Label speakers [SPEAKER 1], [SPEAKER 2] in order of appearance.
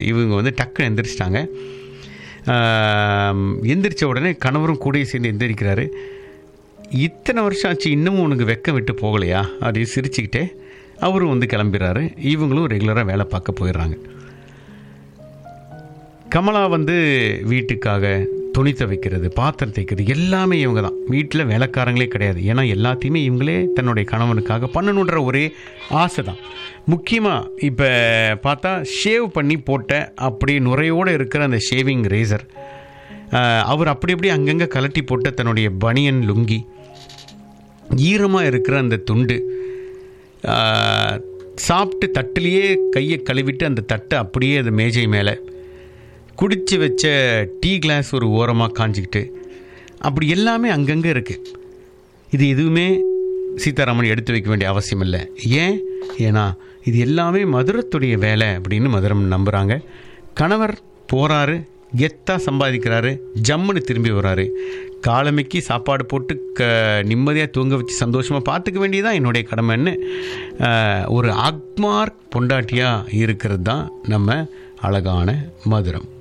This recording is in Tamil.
[SPEAKER 1] இவங்க வந்து டக்குன்னு எந்திரிச்சிட்டாங்க ஆம், எந்திரிச்ச உடனே கணவரும் கூடயே சேர்ந்து எந்திரிக்கிறாரு இத்தனை வருஷம் ஆச்சு இன்னமும் உனக்கு வெக்கம் விட்டு போகலையா அப்படின்னு சிரிச்சுக்கிட்டே அவரும் வந்து கிளம்பிடுறாரு இவங்களும் ரெகுலராக வேலை பார்க்க போயிடுறாங்க கமலா வந்து வீட்டுக்காக துணி துவைக்கிறது பாத்திரம் தைக்கிறது எல்லாமே இவங்க தான் வீட்டில் வேலைக்காரங்களே கிடையாது ஏன்னா எல்லாத்தையுமே இவங்களே தன்னுடைய கணவனுக்காக பண்ணணுன்ற ஒரே ஆசை தான் முக்கியமாக இப்போ பார்த்தா ஷேவ் பண்ணி போட்ட அப்படியே நுரையோடு இருக்கிற அந்த ஷேவிங் ரேசர் அவர் அப்படி அப்படியே அங்கங்கே கலட்டி போட்ட தன்னுடைய பனியன் லுங்கி ஈரமாக இருக்கிற அந்த துண்டு ஆஹ், சாப்பிட்டு தட்டிலேயே கையை கழுவிட்டு அந்த தட்டை அப்படியே அந்த மேஜை மேலே குடிச்சு வச்ச டீ கிளாஸ் ஒரு ஓரமாக காஞ்சிக்கிட்டு அப்படி எல்லாமே அங்கங்கே இருக்குது இது எதுவுமே சீதாராமன் எடுத்து வைக்க வேண்டிய அவசியம் இல்லை ஏன் ஏன்னா இது எல்லாமே மதுரத்துடைய வேலை அப்படின்னு மதுரம் நம்புகிறாங்க கணவர் போகிறாரு கெத்தாக சம்பாதிக்கிறாரு ஜம்முன்னு திரும்பி வராரு காலமைக்கு சாப்பாடு போட்டு க நிம்மதியாக தூங்க வச்சு சந்தோஷமாக பார்த்துக்க வேண்டியதான் என்னுடைய கடமைன்னு ஆஹ், ஒரு அக்மார்க் பொண்டாட்டியாக இருக்கிறது தான் நம்ம அழகான மதுரம்